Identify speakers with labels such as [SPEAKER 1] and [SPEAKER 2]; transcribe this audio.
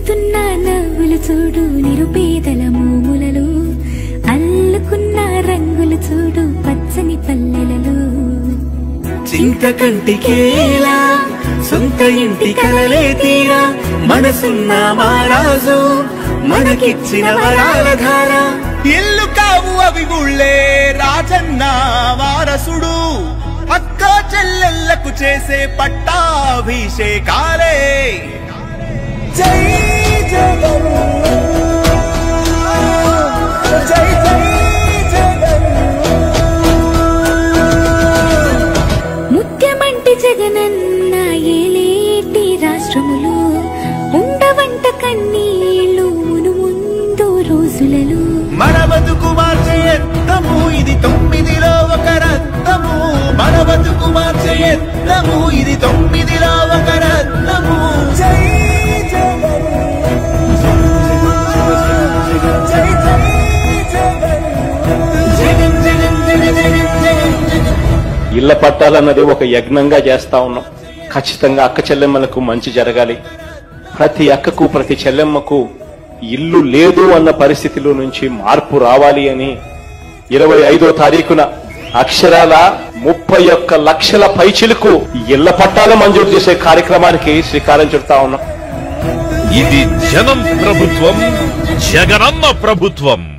[SPEAKER 1] దిద్దుతున్న నవ్వులు చూడు నిరుపేదల మోములలో అల్లుకున్న రంగులు చూడు పచ్చని పల్లెలలో
[SPEAKER 2] చింత కంటికేలా సొంత ఇంటి కలలే తీరా మనసున్న మారాజు మనకిచ్చిన వరాల ధార
[SPEAKER 3] ఇల్లు కావు అవి గుళ్ళే రాజన్న వారసుడు అక్క చెల్లెళ్లకు చేసే పట్టాభిషేకాలే జై జగన్ జై జై జగన్
[SPEAKER 1] ముత్యమంటి జగనన్న ఏలేటి రాష్ట్రములు ఉండవంట కన్నీళ్ళు మును ముందు రోజులలో
[SPEAKER 3] మన బతుకు మార్చే ఎత్తము ఇది తొమ్మిదిలో ఒక రత్నము మన బతుకు మార్చే ఎత్తము ఇది తొమ్మిదిలో ఒక రత్నము జై జగన్ జై జై జగన్ జగన్ జగన్ జగన్ జగన్ జగన్ జగన్
[SPEAKER 4] ఇళ్ల పట్టాలన్నది ఒక యజ్ఞంగా చేస్తా ఉన్నాం ఖచ్చితంగా అక్క చెల్లెమ్మలకు మంచి జరగాలి ప్రతి అక్కకు ప్రతి చెల్లెమ్మకు ఇల్లు లేదు అన్న పరిస్థితిలో నుంచి మార్పు రావాలి అని ఇరవై ఐదో తారీఖున అక్షరాల ముప్పై ఒక్క లక్షల పైచిలకు ఇళ్ల పట్టాలు మంజూరు చేసే కార్యక్రమానికి శ్రీకారం చుడతా ఉన్నాం
[SPEAKER 5] ఇది జనం ప్రభుత్వం జగనన్న ప్రభుత్వం